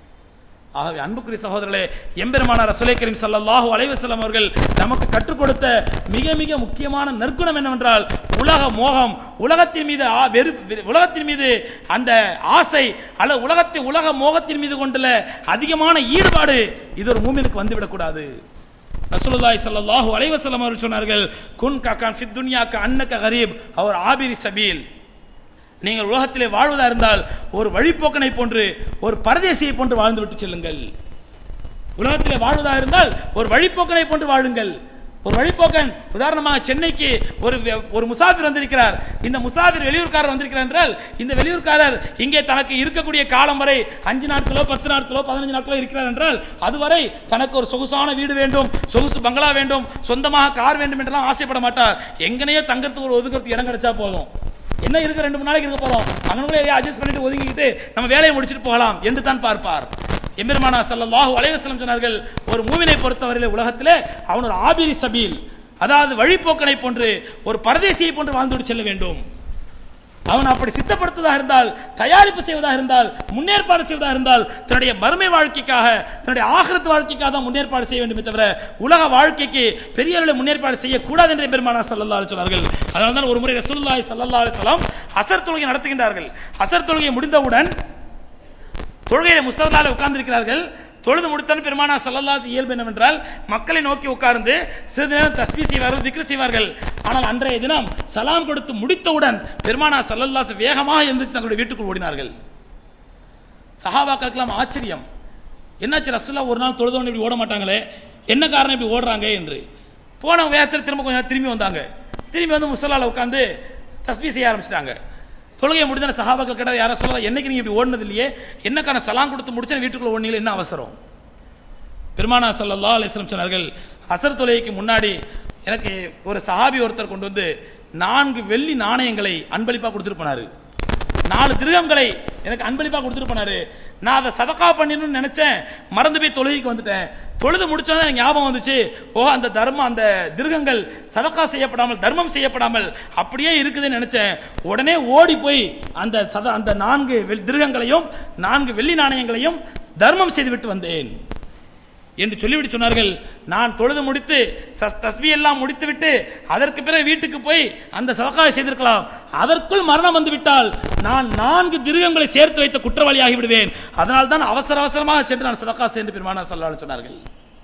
ஆகவே அன்புக்குரிய சகோதரர்களே எம்பெருமானார் ரசூலை கரீம் ஸல்லல்லாஹு அலைஹி வஸல்லம் அவர்கள் நமக்கு கற்றுக் கொடுத்த மிக மிக முக்கியமான நற்குணம் என்னவென்றால் உலக மோகம் உலகத்தின் மீது ஆ- வெறு வெறு- உலகத்தின் மீது அந்த ஆசை அல்ல உலகத்தை உலக மோகத்தின் மீது கொண்டுள்ள அதிகமான ஈடுபாடு இது ஒரு மூமினுக்கு வந்துவிடக்கூடாது ரசூலுல்லாஹி ஸல்லல்லாஹு அலைஹி வஸல்லம் அவர்கள் சொன்னார்கள் குன் ககான் ஃபித் துன்யா க அன்னக கரீப் அவர் ஆபிரி சபீல் நீங்கள் உலகத்திலே வாழ்வதா இருந்தால் ஒரு வழிப்போக்கனை போன்று ஒரு பரதேசியை போன்று வாழ்ந்து விட்டு செல்லுங்கள் உலகத்திலே வாழ்வதா இருந்தால் ஒரு வழிப்போக்கனை போன்று வாழுங்கள் ஒரு வழிப்போக்கன் உதாரணமாக சென்னைக்கு ஒரு வெ- ஒரு முசாஃபிர் வந்திருக்கிறார் இந்த முசாஃபிர் வெளியூர்காரர் வந்திருக்கிறார் என்றால் இந்த வெளியூர்காரர் இங்கே தனக்கு இருக்கக்கூடிய காலம் வரை அஞ்சு நாட்களோ பத்து நாட்களோ பதினஞ்சு நாட்களோ இருக்கிறார் என்றால் அதுவரை தனக்கு ஒரு சொகுசான வீடு வேண்டும் சொகுசு பங்களா வேண்டும் சொந்தமாக கார் வேண்டும் என்றெல்லாம் ஆசைப்பட மாட்டார் எங்கனையோ தங்கறதுக்கு ஒரு ஒதுக்கிறதுக்கு இடம் கிடைச்சா போதும் என்ன இருக்கு ரெண்டு மூணு நாளைக்கு இருக்க போறோம் அங்கே அட்ஜஸ்ட் பண்ணிட்டு ஒதுங்கிக்கிட்டு நம்ம வேலையை முடிச்சிட்டு போகலாம் என்று தான் பார்ப்பார் எம்பெருமானா ஸல்லல்லாஹு அலைஹி வஸல்லம் சொன்னார்கள் ஒரு மூவினை பொறுத்தவரையிலே உலகத்திலே அவன் ஒரு ஆபிரி சபீல் அதாவது வழிப்போக்கனை போன்று ஒரு பரதேசியை போன்று வாழ்ந்துவிட்டு செல்ல வேண்டும் அவன் அப்படி சித்தப்படுத்துவதாக இருந்தால் தயாரிப்பு செய்வதாக இருந்தால் முன்னேற்பாடு செய்வதாக இருந்தால் தன்னுடைய மறுமை வாழ்க்கைக்காக தன்னுடைய ஆகிரத்து வாழ்க்கைக்காக தான் முன்னேற்பாடு செய்ய வேண்டுமே தவிர உலக வாழ்க்கைக்கு பெரிய அளவில் முன்னேற்பாடு செய்யக்கூடாது என்று பெருமானா சல்லல்லா அலைஹி சொன்னார்கள் அதனால தான் ஒரு முறை ரசூலுல்லாஹி ஸல்லல்லாஹு அலைஹி வஸல்லம் அசர் தொழுகை நடத்துகின்றார்கள் அசர் தொழுகை முடிந்தவுடன் தொழுகையில முஸ்தலால உட்கார்ந்திருக்கிறார்கள் தொழுது முடித்தாலும் பெருமானா சல்லல்லா இயல்பு என்னவென்றால் மக்களை நோக்கி உட்கார்ந்து சிறிது நேரம் தஸ்மி செய்வார்கள் திக்ரு செய்வார்கள் ஆனால் அன்றைய தினம் சலாம் கொடுத்து முடித்தவுடன் பெருமானா சல்லல்லா வேகமாக எழுந்திருச்சு தங்களுடைய வீட்டுக்குள் ஓடினார்கள் சஹாபாக்களுக்கெல்லாம் ஆச்சரியம் என்னாச்சு ரசுல்லா ஒரு நாள் தொழுதவன் இப்படி ஓட மாட்டாங்களே என்ன காரணம் இப்படி ஓடுறாங்க என்று போன வேகத்தில் திரும்ப கொஞ்சம் நேரம் திரும்பி வந்தாங்க திரும்பி வந்து முசல்லால உட்காந்து தஸ்மி செய்ய ஆரம்பிச்சிட்டாங்க தொழுகையை முடிஞ்ச சஹாபாக்கள் கிட்ட யாரை சொல்ல என்னைக்கு நீங்க இப்படி ஓடினது இல்லையே என்னக்கான சலாம் கொடுத்து முடிச்ச வீட்டுக்குள்ள ஓடினீங்க என்ன அவசரம் பெருமானா சல்லல்லா அலிஸ்லம் சொன்னார்கள் அசர் தொழுகைக்கு முன்னாடி எனக்கு ஒரு சஹாபி ஒருத்தர் கொண்டு வந்து நான்கு வெள்ளி நாணயங்களை அன்பளிப்பா கொடுத்துட்டு போனாரு நாலு திருகங்களை எனக்கு அன்பளிப்பா கொடுத்துட்டு போனாரு நான் அதை சதக்கா பண்ணிடணும்னு நினைச்சேன் மறந்து போய் தொழுகைக்கு வந்துட்டேன் தொழுது முடிச்சோதான் எனக்கு ஞாபகம் வந்துச்சு ஓ அந்த தர்மம் அந்த திருகங்கள் சதக்கா செய்யப்படாமல் தர்மம் செய்யப்படாமல் அப்படியே இருக்குதுன்னு நினைச்சேன் உடனே ஓடி போய் அந்த சத அந்த நான்கு வெள்- திருகங்களையும் நான்கு வெள்ளி நாணயங்களையும் தர்மம் செய்துவிட்டு வந்தேன் என்று சொல்லிவிட்டு சொன்னார்கள் நான் தொழுது முடித்து ச- தஸ்பீ எல்லாம் முடித்துவிட்டு அதற்கு பிறகு வீட்டுக்கு போய் அந்த சதக்காவை செய்திருக்கலாம் அதற்குள் மரணம் வந்து விட்டால் நான் நான்கு திருகங்களை சேர்த்து வைத்த குற்றவாளியாகி விடுவேன் அதனால் தான் அவசர அவசரமாக சென்று நான் சதக்கா சென்று பெருமானா சொல்லலாம் சொன்னார்கள்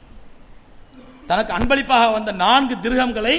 தனக்கு அன்பளிப்பாக வந்த நான்கு திருகங்களை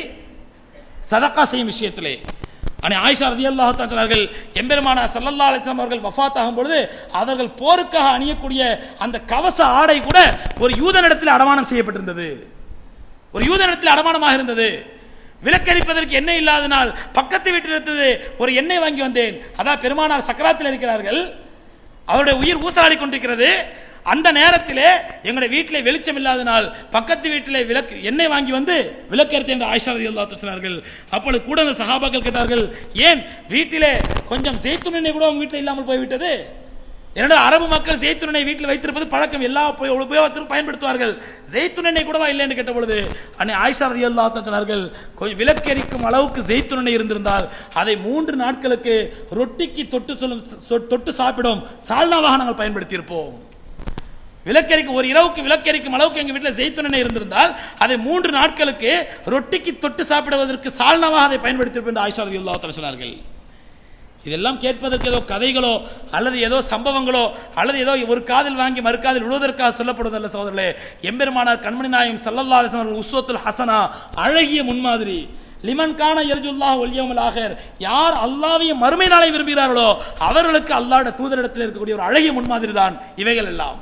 சதக்கா செய்யும் விஷயத்திலே அனை ஆயிஷா ரதியல்லாஹு தஆலா சொன்னார்கள் எம்பெருமானா ஸல்லல்லாஹு அலைஹி வஸல்லம் அவர்கள் வஃபாத் ஆகும் பொழுது அவர்கள் போருக்காக அணியக்கூடிய அந்த கவச ஆடை கூட ஒரு யூதனிடத்தில் அடமானம் செய்யப்பட்டிருந்தது ஒரு யூதனிடத்தில் அடமானமாக இருந்தது விலக்கரிப்பதற்கு எண்ணெய் இல்லாதனால் பக்கத்து வீட்டில் இருந்தது ஒரு எண்ணெய் வாங்கி வந்தேன் அதான் பெருமானார் சக்கராத்தில் இருக்கிறார்கள் அவருடைய உயிர் ஊசலாடி கொண்டிருக்கிறது அந்த நேரத்திலே எங்களுடைய வீட்டிலே வெளிச்சம் இல்லாதனால் பக்கத்து வீட்டிலே விளக்கு எண்ணெய் வாங்கி வந்து விளக்கெடுத்து என்று ஆயிஷா ரதி சொன்னார்கள் அப்பொழுது கூட அந்த சஹாபாக்கள் கேட்டார்கள் ஏன் வீட்டிலே கொஞ்சம் செய்துன் எண்ணெய் கூட உங்க வீட்டில் இல்லாமல் போய்விட்டது என்னடா அரபு மக்கள் ஜெய்த்துன் எண்ணெய் வீட்டில் வைத்திருப்பது பழக்கம் எல்லா உபயோ- உபயோகத்திற்கும் பயன்படுத்துவார்கள் ஜெய்த்துன் எண்ணெய் கூடவா இல்லை என்று கேட்ட பொழுது அன்னை ஆயிஷா ரதி சொன்னார்கள் கொஞ்சம் விலக்கரிக்கும் அளவுக்கு ஜெய்த்துன் எண்ணெய் இருந்திருந்தால் அதை மூன்று நாட்களுக்கு ரொட்டிக்கு தொட்டு சொல்லும் சொ- தொட்டு சாப்பிடும் சால்னாவாக நாங்கள் பயன்படுத்தி இருப்போம் விளக்கரிக்கும் ஒரு இரவுக்கு விளக்கரிக்கும் அளவுக்கு எங்க வீட்டில் ஜெய்த்துன் எண்ணெய் இருந்திருந்தால் அதை மூன்று நாட்களுக்கு ரொட்டிக்கு தொட்டு சாப்பிடுவதற்கு சால்னாவாக அதை பயன்படுத்தியிருப்போம் என்று ஆயிஷா ரதி சொன்னார்கள் இதெல்லாம் கேட்பதற்கு ஏதோ கதைகளோ அல்லது ஏதோ சம்பவங்களோ அல்லது ஏதோ ஒரு காதில் வாங்கி மறுக்காதில் விழுவதற்காக சொல்லப்படுவதல்ல சகோதரர்களே எம்பெருமானார் கண்மணி நாயம் சல்லல்லா அலிஸ்லாம் அவர்கள் உஸ்வத்துல் ஹசனா அழகிய முன்மாதிரி லிமன் கான எர்ஜுல்லாஹ் ஒல்யமுல் ஆகர் யார் அல்லாஹ்வையும் மறுமை நாளை விரும்புகிறார்களோ அவர்களுக்கு அல்லாஹ்வுடைய தூதரிடத்தில் இருக்கக்கூடிய ஒரு அழகிய முன்மாதிரி தான் இவைகள் எல்லாம்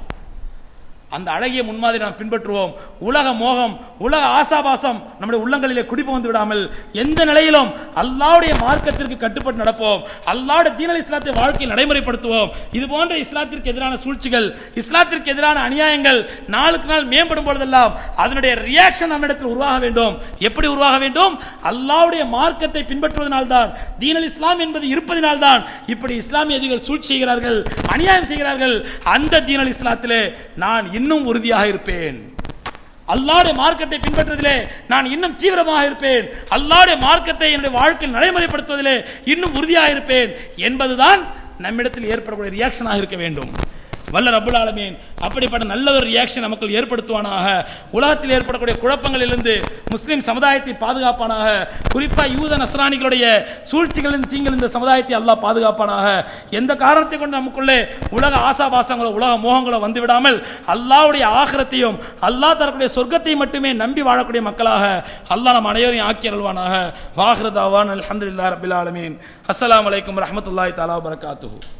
அந்த அழகிய முன்மாதிரி நாம் பின்பற்றுவோம் உலக மோகம் உலக ஆசாபாசம் நம்முடைய உள்ளங்களிலே குடிபுகுந்து விடாமல் எந்த நிலையிலும் அல்லாவுடைய மார்க்கத்திற்கு கட்டுப்பட்டு நடப்போம் அல்லாவுடைய தீனல் இஸ்லாத்தை வாழ்க்கையில் நடைமுறைப்படுத்துவோம் இது போன்ற இஸ்லாத்திற்கு எதிரான சூழ்ச்சிகள் இஸ்லாத்திற்கு எதிரான அநியாயங்கள் நாளுக்கு நாள் மேம்படும் பொழுதெல்லாம் அதனுடைய ரியாக்ஷன் நம்மிடத்தில் உருவாக வேண்டும் எப்படி உருவாக வேண்டும் அல்லாவுடைய மார்க்கத்தை பின்பற்றுவதனால்தான் தீனல் இஸ்லாம் என்பது இருப்பதினால்தான் இப்படி இஸ்லாமிய எதிரிகள் சூழ்ச்சி செய்கிறார்கள் அநியாயம் செய்கிறார்கள் அந்த தீனல் இஸ்லாத்திலே நான் இன்னும் உறுதியாக இருப்பேன் அல்லாடைய மார்க்கத்தை பின்பற்றுவதிலே நான் இன்னும் தீவிரமாக இருப்பேன் அல்லாடைய மார்க்கத்தை என்னுடைய வாழ்க்கையில் நடைமுறைப்படுத்துவதிலே இன்னும் உறுதியாக இருப்பேன் என்பதுதான் நம்மிடத்தில் ஏற்படக்கூடிய ரியாக்ஷனாக இருக்க வேண்டும் வல்ல ரப்புல் ஆலமீன் அப்படிப்பட்ட நல்லதொரு ரியாக்ஷன் நமக்குள் ஏற்படுத்துவானாக உலகத்தில் ஏற்படக்கூடிய குழப்பங்களிலிருந்து முஸ்லிம் சமுதாயத்தை பாதுகாப்பானாக குறிப்பாக யூத நஸ்ரானிகளுடைய சூழ்ச்சிகளின் தீங்கில் இந்த சமுதாயத்தை அல்லாஹ் பாதுகாப்பானாக எந்த காரணத்தை கொண்டு நமக்குள்ளே உலக ஆசாபாசங்களோ உலக மோகங்களோ வந்து விடாமல் அல்லாஹ்வுடைய ஆகிரத்தையும் அல்லாஹ் தரக்கூடிய சொர்க்கத்தை மட்டுமே நம்பி வாழக்கூடிய மக்களாக அல்லாஹ் நம் அனைவரையும் ஆக்கி அருள்வானாக வாஹ்ரதாவான் அல்ஹம்துலில்லாஹி ரபில் ஆலமீன் அஸ்ஸலாமு அலைக்கும் வரஹ்மத்துல்லாஹி தஆலா வபரகாத்துஹு